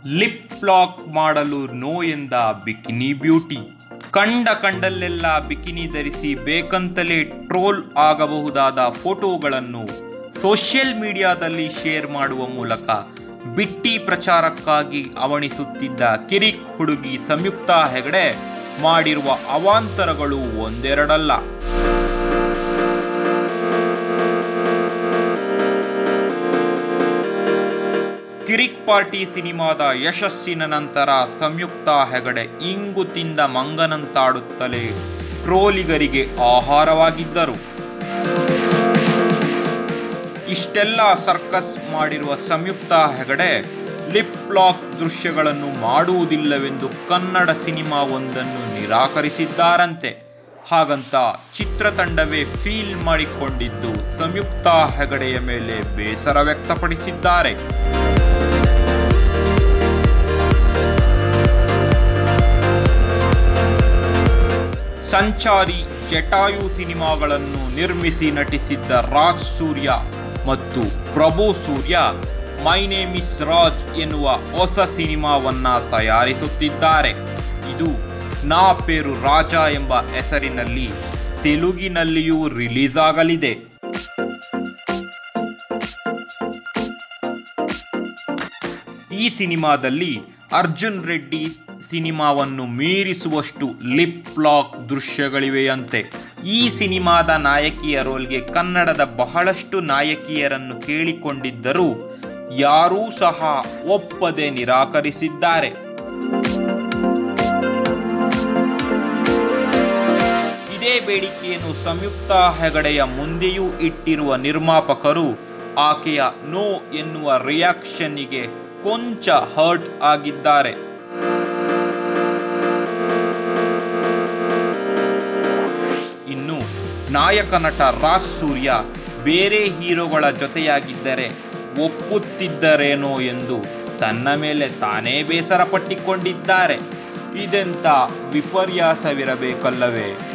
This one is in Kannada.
ಲಿಪ್ ಲಾಕ್ ಮಾಡಲು ನೋ ಎಂದ ಬಿಕಿನಿ ಬ್ಯೂಟಿ ಕಂಡ ಕಂಡಲ್ಲೆಲ್ಲ ಬಿಕಿನಿ ಧರಿಸಿ ಬೇಕಂತಲೇ ಟ್ರೋಲ್ ಆಗಬಹುದಾದ ಫೋಟೋಗಳನ್ನು ಸೋಷಿಯಲ್ ಮೀಡಿಯಾದಲ್ಲಿ ಶೇರ್ ಮಾಡುವ ಮೂಲಕ ಬಿಟ್ಟಿ ಪ್ರಚಾರಕ್ಕಾಗಿ ಅವಣಿಸುತ್ತಿದ್ದ ಕಿರಿಕ್ ಹುಡುಗಿ ಸಂಯುಕ್ತಾ ಹೆಗಡೆ ಮಾಡಿರುವ ಅವಾಂತರಗಳು ಒಂದೆರಡಲ್ಲ ಕಿರಿಕ್ ಪಾರ್ಟಿ ಸಿನಿಮಾದ ಯಶಸ್ಸಿನ ನಂತರ ಸಂಯುಕ್ತಾ ಹೆಗಡೆ ಇಂಗು ತಿಂದ ಮಂಗನಂತಾಡುತ್ತಲೇ ಟ್ರೋಲಿಗರಿಗೆ ಆಹಾರವಾಗಿದ್ದರು ಇಷ್ಟೆಲ್ಲ ಸರ್ಕಸ್ ಮಾಡಿರುವ ಸಂಯುಕ್ತಾ ಹೆಗಡೆ ಲಿಪ್ ಲಾಕ್ ದೃಶ್ಯಗಳನ್ನು ಮಾಡುವುದಿಲ್ಲವೆಂದು ಕನ್ನಡ ಸಿನಿಮಾವೊಂದನ್ನು ನಿರಾಕರಿಸಿದ್ದಾರಂತೆ ಹಾಗಂತ ಚಿತ್ರತಂಡವೇ ಫೀಲ್ ಮಾಡಿಕೊಂಡಿದ್ದು ಸಂಯುಕ್ತಾ ಹೆಗಡೆಯ ಮೇಲೆ ಬೇಸರ ವ್ಯಕ್ತಪಡಿಸಿದ್ದಾರೆ ಸಂಚಾರಿ ಜಟಾಯು ಸಿನಿಮಾಗಳನ್ನು ನಿರ್ಮಿಸಿ ನಟಿಸಿದ್ದ ರಾಜ್ ಸೂರ್ಯ ಮತ್ತು Prabhu Surya my name is Raj ಎನ್ನುವ ಹೊಸ ಸಿನಿಮಾವನ್ನ ತಯಾರಿಸುತ್ತಿದ್ದಾರೆ ಇದು ನಾ ಪೇರು ರಾಜ ಎಂಬ ಹೆಸರಿನಲ್ಲಿ ತೆಲುಗಿನಲ್ಲಿಯೂ ರಿಲೀಸ್ ಆಗಲಿದೆ ಈ ಸಿನಿಮಾದಲ್ಲಿ ಅರ್ಜುನ್ ರೆಡ್ಡಿ ಸಿನಿಮಾವನ್ನು ಮೀರಿಸುವಷ್ಟು ಲಿಪ್ ಲಾಕ್ ದೃಶ್ಯಗಳಿವೆಯಂತೆ ಈ ಸಿನಿಮಾದ ನಾಯಕಿಯ ರೋಲ್ಗೆ ಕನ್ನಡದ ಬಹಳಷ್ಟು ನಾಯಕಿಯರನ್ನು ಕೇಳಿಕೊಂಡಿದ್ದರೂ ಯಾರೂ ಸಹ ಒಪ್ಪದೆ ನಿರಾಕರಿಸಿದ್ದಾರೆ ಇದೇ ಬೇಡಿಕೆಯನ್ನು ಸಂಯುಕ್ತ ಹೆಗಡೆಯ ಮುಂದೆಯೂ ಇಟ್ಟಿರುವ ನಿರ್ಮಾಪಕರು ಆಕೆಯ ನೋ ಎನ್ನುವ ರಿಯಾಕ್ಷನ್ನಿಗೆ ಕೊಂಚ ಹರ್ಟ್ ಆಗಿದ್ದಾರೆ ಇನ್ನು ನಾಯಕ ನಟ ರಾಜ್ ಸೂರ್ಯ ಬೇರೆ ಹೀರೋಗಳ ಜೊತೆಯಾಗಿದ್ದರೆ ಒಪ್ಪುತ್ತಿದ್ದರೇನೋ ಎಂದು ತನ್ನ ಮೇಲೆ ತಾನೇ ಬೇಸರ ಪಟ್ಟಿಕೊಂಡಿದ್ದಾರೆ ಇದೆಂತ ವಿಪರ್ಯಾಸವಿರಬೇಕಲ್ಲವೇ